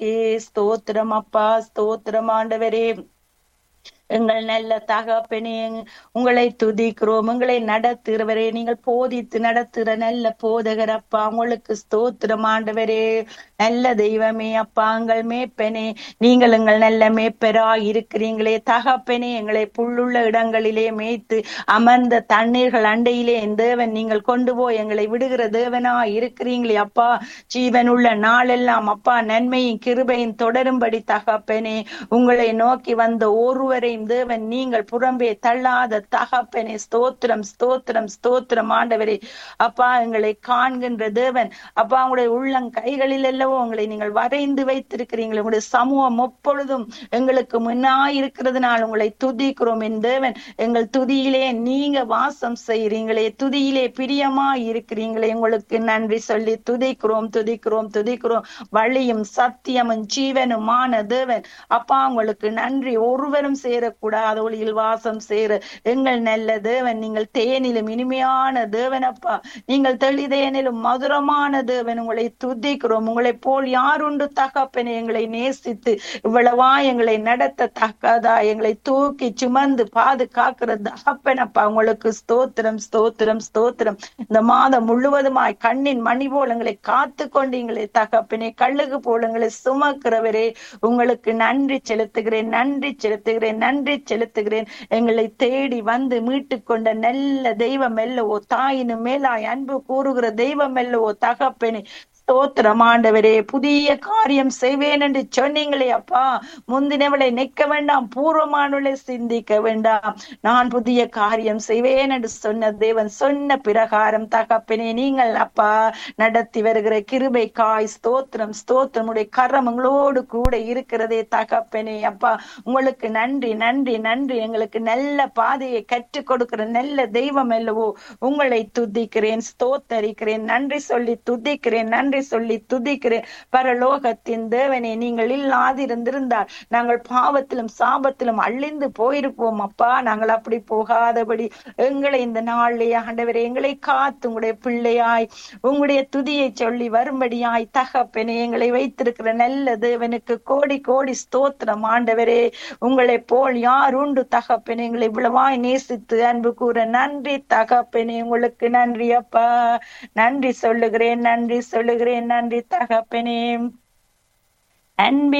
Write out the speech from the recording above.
உமக்கே ஸ்தோத்திரம் அப்பா ஸ்தோத்திரம் ஆண்டவரே எங்கள் நல்ல தகப்பனே உங்களை துதிக்கிறோம் உங்களை நடத்துகிறவரே நீங்கள் போதித்து நடத்துகிற நல்ல போதகர் அப்பா உங்களுக்கு ஸ்தோத்திரம் ஆண்டவரே நல்ல தெய்வமே அப்பா எங்கள் மேப்பனே நீங்கள் எங்கள் நல்ல மேப்பரா இருக்கிறீங்களே தகப்பனே எங்களை புல்லுள்ள இடங்களிலே மேய்த்து அமர்ந்த தண்ணீர்கள் அண்டையிலே என் தேவன் நீங்கள் கொண்டு போய் எங்களை விடுகிற தேவனா இருக்கிறீங்களே அப்பா ஜீவனுள்ள நாளெல்லாம் அப்பா நன்மையும் கிருபையும் தொடரும்படி தகப்பனே உங்களை நோக்கி வந்த ஒருவரையும் தேவன் நீங்கள் புறம்பே தள்ளாத தகப்பனே ஸ்தோத்திரம் ஸ்தோத்திரம் ஸ்தோத்திரம் ஆண்டவரே அப்பா எங்களை காண்கின்ற தேவன் அப்பா உங்களுடைய உள்ளங் கைகளில் அல்லவோ உங்களை நீங்கள் வரைந்து வைத்திருக்கிறீர்கள் உங்களுடைய சமூகம் எப்பொழுதும் எங்களுக்கு முன்னாய் இருக்கிறதுனால் உங்களை துதிக்கிறோம் என் தேவன் எங்கள் துதியிலே நீங்க வாசம் செய்கிறீங்களே துதியிலே பிரியமா இருக்கிறீங்களே உங்களுக்கு நன்றி சொல்லி துதிக்கிறோம் துதிக்கிறோம் துதிக்கிறோம் வழியும் சத்தியமும் ஜீவனுமான தேவன் அப்பா உங்களுக்கு நன்றி ஒருவரும் சேரக்கூடாத ஒளியில் வாசம் சேர எங்கள் நல்ல தேவன் நீங்கள் தேனிலும் இனிமையான தேவன் அப்பா நீங்கள் தெளிதேனிலும் மதுரமான தேவன் உங்களை துதிக்கிறோம் உங்களை போல் யாருண்டு தகப்பனை எங்களை நேசித்து இவ்வளவா எங்களை நடத்த தக்கதா எங்களை தூக்கி சுமந்து பாதுகாக்கிற தகப்பனப்பா உங்களுக்கு ஸ்தோத்திரம் ஸ்தோத்திரம் ஸ்தோத்திரம் இந்த மாதம் முழுவதுமாய் கண்ணின் மணி போல் எங்களை காத்து கொண்டீங்களே தகப்பனே கழுகு போல் எங்களை சுமக்கிறவரே உங்களுக்கு நன்றி செலுத்துகிறேன் நன்றி செலுத்துகிறேன் நன்றி செலுத்துகிறேன் எங்களை தேடி வந்து மீட்டு கொண்ட நல்ல தெய்வம் அல்லவோ தாயினும் மேலாய் அன்பு கூறுகிற தெய்வம் அல்லவோ தகப்பனே ஸ்தோத்திரம் ஆண்டவரே புதிய காரியம் செய்வேன் என்று சொன்னீங்களே அப்பா முந்தினவளை நிற்க வேண்டாம் பூர்வமானவளை சிந்திக்க வேண்டாம் நான் புதிய காரியம் செய்வேன் என்று சொன்ன தேவன் சொன்ன பிரகாரம் தகப்பனே நீங்கள் அப்பா நடத்தி வருகிற கிருபை காய் ஸ்தோத்திரம் ஸ்தோத்திரம் உடைய கரம் உங்களோடு கூட இருக்கிறதே தகப்பனே அப்பா உங்களுக்கு நன்றி நன்றி நன்றி எங்களுக்கு நல்ல பாதையை கற்றுக் கொடுக்கிற நல்ல தெய்வம் அல்லவோ உங்களை துதிக்கிறேன் ஸ்தோத்தரிக்கிறேன் நன்றி சொல்லி துதிக்கிறேன் நன்றி சொல்லி துதிக்கிறேன் பரலோகத்தின் தேவனே நீங்கள் இல்லாதிருந்திருந்தால் நாங்கள் பாவத்திலும் சாபத்திலும் அழிந்து போயிருப்போம் அப்பா நாங்கள் அப்படி போகாதபடி எங்களை இந்த நாளிலே ஆண்டவரே எங்களை காத்து உங்களுடைய பிள்ளையாய் உங்களுடைய துதியை சொல்லி வரும்படியாய் தகப்பனே எங்களை வைத்திருக்கிற நல்ல தேவனுக்கு கோடி கோடி ஸ்தோத்திரம் ஆண்டவரே உங்களை போல் யார் உண்டு தகப்பனே எங்களை இவ்வளவாய் நேசித்து அன்பு கூற நன்றி தகப்பனே உங்களுக்கு நன்றி அப்பா நன்றி சொல்லுகிறேன் நன்றி சொல்லுகிறேன் நன்றி தகப்பனே அன்பின்